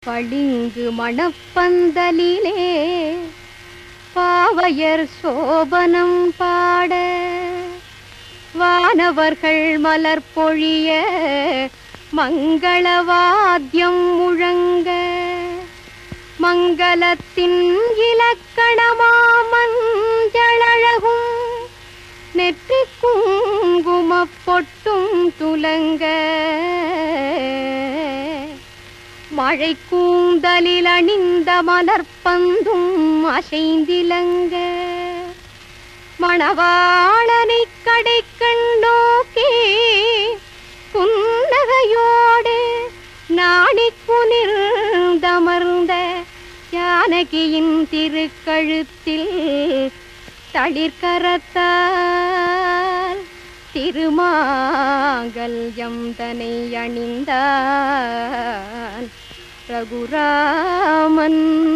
பளிங்கு மணப்பந்தலிலே பாவையர் சோபனம் பாட வானவர்கள் மலர் பொழிய மங்களவாத்தியம் முழங்க மங்களத்தின் இலக்கணமா மஞ்சளழகும் நெற்றி குங்குமப் பொட்டும் துலங்க மழை கூந்தலில் அணிந்த மலர்பந்தும் அசைந்திலங்க மணவாளனை கடைக்கண் நோக்கி புன்னகையோடு நாணி குனிர்ந்தமர்ந்த ஜானகியின் திருக்கழுத்தில் தளிர்கரத்தால் திருமாங்கல்யம் தனை அணிந்தான் ரகுராமன்